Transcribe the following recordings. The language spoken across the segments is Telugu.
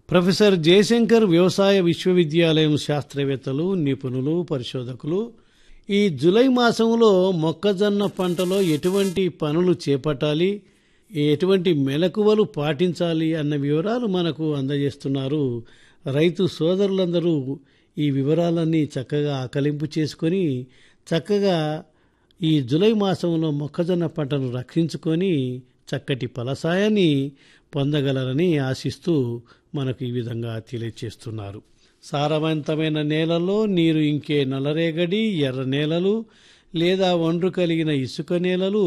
ప్రొఫెసర్ జయశంకర్ వ్యవసాయ విశ్వవిద్యాలయం శాస్త్రవేత్తలు నిపుణులు పరిశోధకులు ఈ జులై మాసంలో మొక్కజొన్న పంటలో ఎటువంటి పనులు చేపట్టాలి ఎటువంటి మెలకువలు పాటించాలి అన్న వివరాలు మనకు అందజేస్తున్నారు రైతు సోదరులందరూ ఈ వివరాలన్నీ చక్కగా ఆకలింపు చేసుకొని చక్కగా ఈ జులై మాసంలో మొక్కజొన్న పంటను రక్షించుకొని చక్కటి ఫలసాయాన్ని పొందగలరని ఆశిస్తూ మనకు ఈ విధంగా తెలియచేస్తున్నారు సారవంతమైన నేలల్లో నీరు ఇంకే నల్లరేగడి ఎర్ర నేలలు లేదా ఒండ్రు కలిగిన ఇసుక నేలలు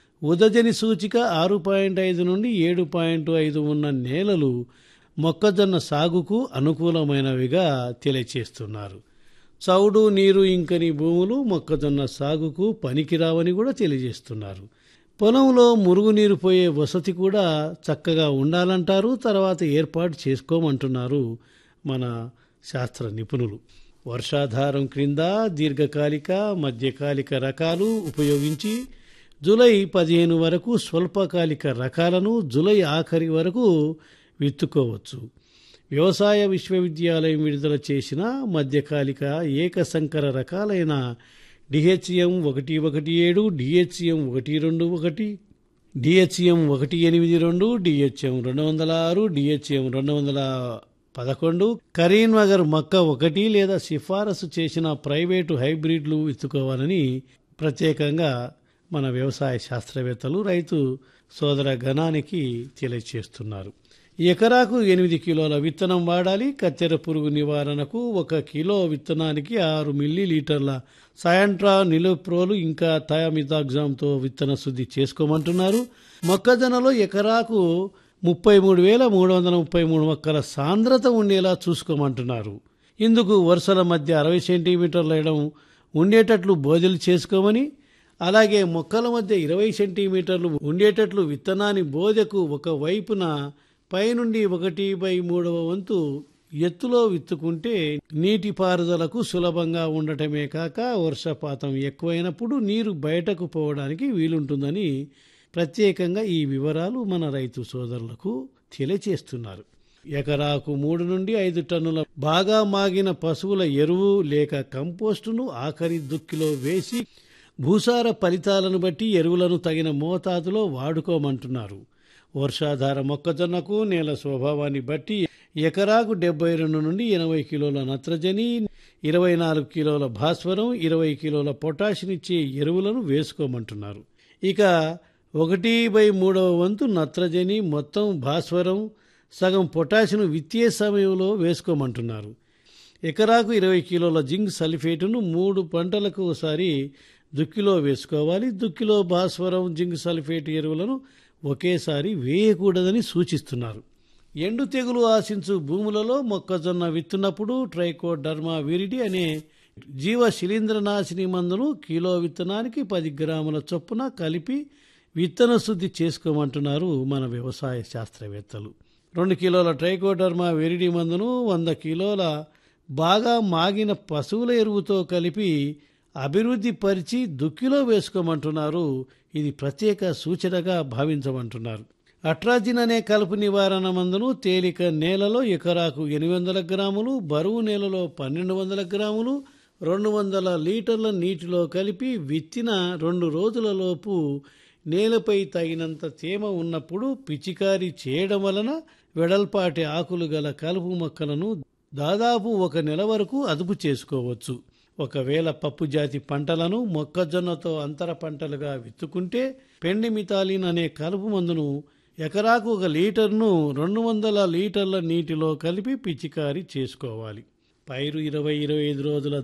ఉదజని సూచిక ఆరు పాయింట్ ఐదు నుండి ఏడు పాయింట్ ఐదు ఉన్న నేలలు మొక్కజొన్న సాగుకు అనుకూలమైనవిగా తెలియచేస్తున్నారు చౌడు నీరు ఇంకని భూములు మొక్కజొన్న సాగుకు పనికిరావని కూడా తెలియజేస్తున్నారు పొలంలో మురుగునీరు పోయే వసతి కూడా చక్కగా ఉండాలంటారు తర్వాత ఏర్పాటు చేసుకోమంటున్నారు మన శాస్త్ర నిపుణులు వర్షాధారం క్రింద దీర్ఘకాలిక మధ్యకాలిక రకాలు ఉపయోగించి జూలై పదిహేను వరకు స్వల్పకాలిక రకాలను జూలై ఆఖరి వరకు విత్తుకోవచ్చు వ్యవసాయ విశ్వవిద్యాలయం విడుదల చేసిన మధ్యకాలిక ఏకసంకర రకాలైన డిహెచ్ఎం ఒకటి ఒకటి ఏడు డిహెచ్ఎం ఒకటి రెండు ఒకటి డిహెచ్ఎం ఒకటి ఎనిమిది రెండు డిహెచ్ఎం రెండు వందల ఆరు డిహెచ్ఎం రెండు వందల పదకొండు కరీంనగర్ మక్క ఒకటి లేదా సిఫారసు చేసిన ప్రైవేటు హైబ్రిడ్లు విత్తుకోవాలని ప్రత్యేకంగా మన వ్యవసాయ శాస్త్రవేత్తలు రైతు సోదర గణానికి తెలియచేస్తున్నారు ఎకరాకు ఎనిమిది కిలోల విత్తనం వాడాలి కత్తెర పురుగు నివారణకు ఒక కిలో విత్తనానికి ఆరు మిల్లీ లీటర్ల సయాంట్రా నిలోప్రోలు ఇంకా థయామితాగ్జామ్తో విత్తన శుద్ధి చేసుకోమంటున్నారు మొక్కజొన్నలో ఎకరాకు ముప్పై మూడు వేల మూడు వందల ముప్పై మూడు మొక్కల సాంద్రత ఉండేలా చూసుకోమంటున్నారు ఇందుకు వరుసల మధ్య అరవై సెంటీమీటర్ల ఎడం ఉండేటట్లు బోదెలు చేసుకోమని అలాగే మొక్కల మధ్య ఇరవై సెంటీమీటర్లు ఉండేటట్లు విత్తనాన్ని బోదెకు ఒక వైపున పైనుండి ఒకటి బై మూడవ వంతు ఎత్తులో విత్తుకుంటే నీటిపారుదలకు సులభంగా ఉండటమే కాక వర్షపాతం ఎక్కువైనప్పుడు నీరు బయటకు పోవడానికి వీలుంటుందని ప్రత్యేకంగా ఈ వివరాలు మన రైతు సోదరులకు తెలియచేస్తున్నారు ఎకరాకు మూడు నుండి ఐదు టన్నుల బాగా మాగిన పశువుల ఎరువు లేక కంపోస్టును ఆఖరి దుక్కిలో వేసి భూసార ఫలితాలను బట్టి ఎరువులను తగిన మోతాదులో వాడుకోమంటున్నారు వర్షాధార మొక్కజొన్నకు నేల స్వభావాన్ని బట్టి ఎకరాకు డెబ్బై రెండు నుండి ఎనభై కిలోల నత్రజని ఇరవై నాలుగు కిలోల భాస్వరం ఇరవై కిలోల పొటాషినిచ్చే ఎరువులను వేసుకోమంటున్నారు ఇక ఒకటి బై మూడవ వంతు నత్రజని మొత్తం భాస్వరం సగం పొటాషియం విత్తే సమయంలో వేసుకోమంటున్నారు ఎకరాకు ఇరవై కిలోల జింక్ సల్ఫేటును మూడు పంటలకు ఒకసారి దుక్కిలో వేసుకోవాలి దుక్కిలో భాస్వరం జింక్ సల్ఫేట్ ఎరువులను ఒకేసారి వేయకూడదని సూచిస్తున్నారు ఎండు తెగులు ఆశించు భూములలో మొక్కజొన్న విత్తున్నప్పుడు ట్రైకోడర్మా విరిడి అనే జీవ శిలీంద్రనాశిని మందును కిలో విత్తనానికి పది గ్రాముల చొప్పున కలిపి విత్తన శుద్ధి చేసుకోమంటున్నారు మన వ్యవసాయ శాస్త్రవేత్తలు రెండు కిలోల ట్రైకోడర్మా వెరిడి మందును వంద కిలోల బాగా మాగిన పశువుల ఎరువుతో కలిపి అభివృద్ధి పరిచి దుక్కిలో వేసుకోమంటున్నారు ఇది ప్రత్యేక సూచనగా భావించమంటున్నారు అట్రాజిన్ అనే కలుపు నివారణ మందును తేలిక నేలలో ఎకరాకు ఎనిమిది వందల గ్రాములు బరువు నేలలో పన్నెండు వందల గ్రాములు రెండు వందల లీటర్ల నీటిలో కలిపి విత్తిన రెండు రోజులలోపు నేలపై తగినంత తేమ ఉన్నప్పుడు పిచికారీ చేయడం వలన వెడల్పాటి ఆకులు గల కలుపు మొక్కలను దాదాపు ఒక నెల వరకు అదుపు చేసుకోవచ్చు ఒకవేళ పప్పు జాతి పంటలను మొక్కజొన్నతో అంతర పంటలుగా విత్తుకుంటే పెండి మితాలిన్ అనే కలుపు మందును ఎకరాకు ఒక లీటర్ను రెండు వందల లీటర్ల నీటిలో కలిపి పిచికారీ చేసుకోవాలి పైరు ఇరవై ఇరవై ఐదు రోజుల